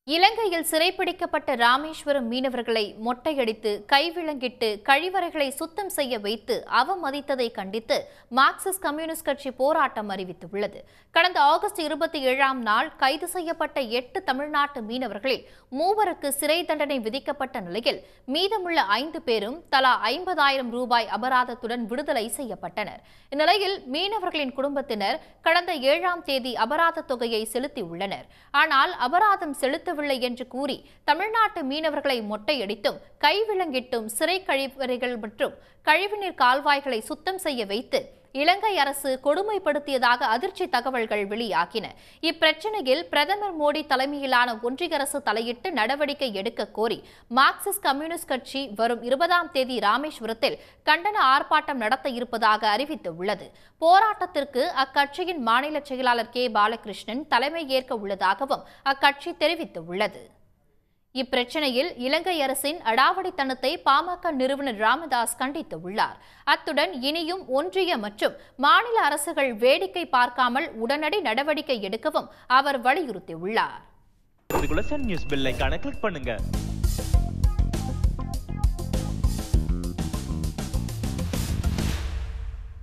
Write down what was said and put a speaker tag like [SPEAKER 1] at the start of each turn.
[SPEAKER 1] இலங்கையில் சிறைப்பிடிக்கப்பட்ட ராமேஸ்வரம் மீனவர்களை மொட்டையடித்து கைவிலங்கிட்டு கழிவறைகளை சுத்தம் செய்ய வைத்து அவமதித்ததை கண்டித்து மார்க்சிஸ்ட் கம்யூனிஸ்ட் கட்சி போராட்டம் அறிவித்துள்ளது கடந்த ஆகஸ்ட் இருபத்தி ஏழாம் நாள் கைது செய்யப்பட்ட எட்டு தமிழ்நாட்டு மீனவர்களில் மூவருக்கு சிறை தண்டனை விதிக்கப்பட்ட நிலையில் மீதமுள்ள ஐந்து பேரும் தலா ஐம்பதாயிரம் ரூபாய் அபராதத்துடன் விடுதலை செய்யப்பட்டனர் இந்நிலையில் மீனவர்களின் குடும்பத்தினர் கடந்த ஏழாம் தேதி அபராத தொகையை செலுத்தியுள்ளனர் ஆனால் அபராதம் செலுத்தவில்லை என்று கூறி தமிழ்நாட்டு மீனவர்களை மொட்டையடித்தும் கைவிலங்கிட்டும் சிறை கழிவறைகள் மற்றும் கழிவுநீர் கால்வாய்களை சுத்தம் செய்ய வைத்து இலங்கை அரசு கொடுமைப்படுத்தியதாக அதிர்ச்சி தகவல்கள் வெளியாகின இப்பிரச்சனையில் பிரதமர் மோடி தலைமையிலான ஒன்றிய அரசு தலையிட்டு நடவடிக்கை எடுக்க கோரி மார்க்சிஸ்ட் கம்யூனிஸ்ட் கட்சி வரும் இருபதாம் தேதி ராமேஸ்வரத்தில் கண்டன ஆர்ப்பாட்டம் நடத்த இருப்பதாக அறிவித்துள்ளது போராட்டத்திற்கு அக்கட்சியின் மாநில செயலாளர் கே பாலகிருஷ்ணன் தலைமை ஏற்க உள்ளதாகவும் அக்கட்சி தெரிவித்துள்ளது இப்பிரச்சனையில் இலங்கை அரசின் அடாவடித்தனத்தை பாமக நிறுவனர் ராமதாஸ் கண்டித்துள்ளார் அத்துடன் இனியும் ஒன்றிய மற்றும் மாநில அரசுகள் வேடிக்கை பார்க்காமல் உடனடி நடவடிக்கை எடுக்கவும் அவர் வலியுறுத்தியுள்ளார்
[SPEAKER 2] இதுக்குள்ள சன் நியூஸ் பெல் ஐகானை கிளிக் பண்ணுங்க